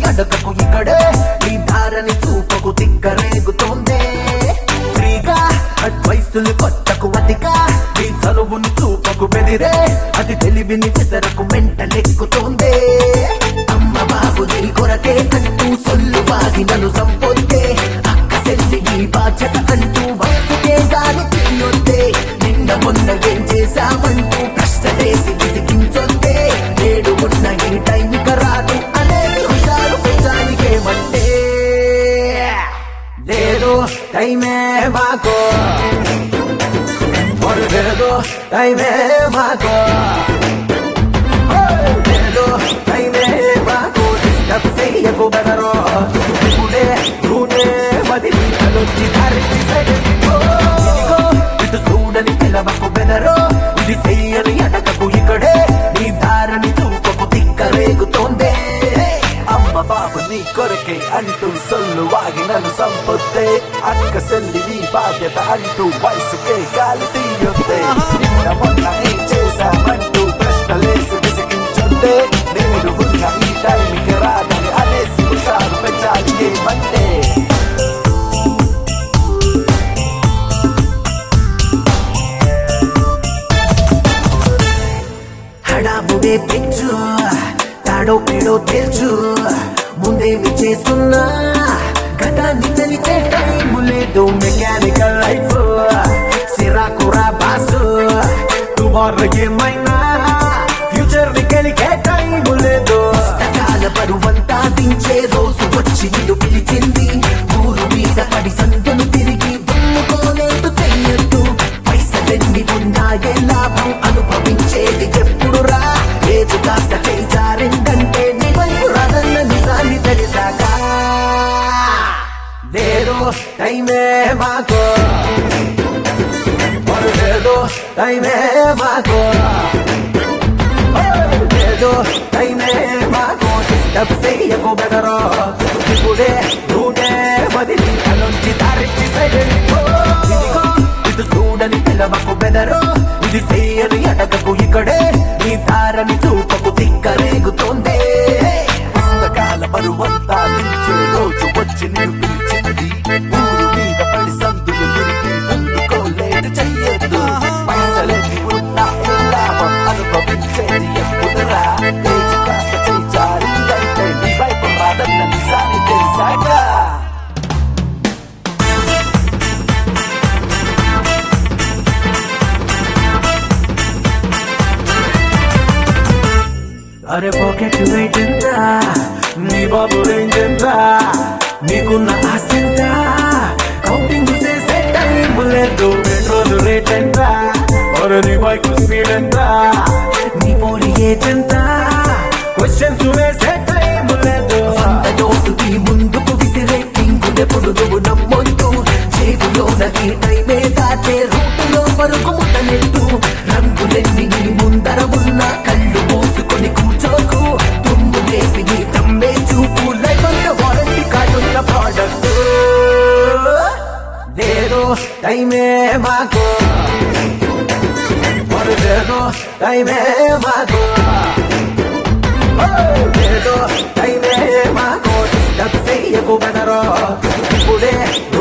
అడగకు ఇక్కడే నీ దారని చూపకు తిక్కరేగుతోందే ఫ్రీగా అడ్వైసులు కొట్టకు అతిగా నీ చదువుని చూపకు బెదిరే అది తెలివిని విసరకు మెంటలెక్కుతోందే అమ్మ బాబు నీ కొరకే అంటూ సొల్లు వాగి నన్ను సంపొద్దే అక్క సెల్లి నీ బాధ్యత అంటూ వయసుకే గాని తీయొద్దే నిన్న మొన్న ఏం చేశామంటూ ప్రశ్నలేసి విసిగించొద్దే నేడు ఉన్న ఈ టైం రాదు అనేది హుషారు పెంచానికేమంటే లేదు టైమే మాకో లేదు టైమే మాకో లేదు టైమే మాకు డిస్టర్బ్ చెయ్యకు బెదరో ఇప్పుడే నువ్వే వదిలి తలొచ్చి దారికి సైలెంట్ ఇదిగో ఇటు చూడని పిలవకు బెదరో ఇది చెయ్యని అడగకు ఇక్కడే నీ దారని చూపకు తిక్కరేగుతోందే అమ్మ బాబు నీ కొరకే అంటూ సొల్లు వాగి నన్ను సంపొద్దే అక్క సెల్లి నీ బాధ్యత అంటూ వయసుకే గాలి తీయొద్దే నిన్న మొన్న ఏం చేశామంటూ ప్రశ్నలేసి విసిగించొద్దే నేను ఉన్న ఈ టైంకి రాదని అనేసి హుషారు పెంచాలి ఏమంటే హడావుడే పెంచు తాడో పేడో తెలుసు ముందేమి చేస్తున్నా గతాన్ని తెలిసే టైము లేదు మెకానికల్ లైఫ్ సిరాకురా బాసు టుమారో ఏమైనా ఫ్యూచర్ ని కలిగే టైము లేదు పుస్తకాల బరువంతా దించే రోజు వచ్చి నిన్ను పిలిచింది ఊరు మీద పడి సందును తిరిగి దుమ్ముకోలేదు చెయ్యొద్దు పైసలెన్ని ఉన్నాయే లాభం అనుభవించేది ఎప్పుడు రా ఏది కాస్త చేయించారిందంటే నీ వైపు రాదన్న నిజాన్ని తెలిసాక లేదు టైమే మాకో లేదు టైమే మాకో లేదు టైమే మాకో డిస్టర్బ్ చెయ్యకు బెదరో ఇప్పుడే నువ్వే వదిలి తలొంచి దారించి సైలెంట్ ఇదిగో ఇటు చూడని పిలవకు బెదరో ఇది చెయ్యని అడగకు ఇక్కడే నీ దారని చూపకు తిక్కరేగుతోందే పుస్తకాల బరువంతా నించే రోజు వచ్చి నిన్ను పిలిచినది ఊరు మీద పడి సందులు తిరిగి అందుకోలేదు చెయ్యొద్దు పైసలెన్ని ఉన్నా ఏ లాభం అనుభవించేది ఎప్పుడురా లేచి కాస్త చేచారిందంటే నీ వైపు రాదన్న నిజాన్ని తెలిసాక అరే పాకెట్ వెయిట్ ఎంత నీ బాబు రేంజ్ ఎంత నీకున్న ఆస్తి ఎంత కౌంటింగ్ చేసే టైం లేదు పెట్రోల్ రేట్ ఎంత అరే నీ బైక్ స్పీడ్ ఎంత నీ పోరి ఏజ్ ఎంత క్వశ్చన్స్ వేసే టైం లేదు అంత నోటుకి ముందుకు విసిరే కింగులెప్పుడు నువ్వు నమ్మొద్దు జేబులోన నీ టైమే దాచే రూటులో వరకు ముట్టనెట్టు రంగులెన్ని నీ ముందర ఉన్న కళ్ళు మూసుకొని కూర్చోకు తుమ్ము లేపి నీ తమ్మే చూపు లైఫ్ అంత వారంటీ కార్డున్న ప్రోడక్ట్ లేదు టైమే మాకు మరి లేదు టైమే మాకు లేదు టైమే మాకు డిస్టర్బ్ చెయ్యకు బెదరో ఇప్పుడే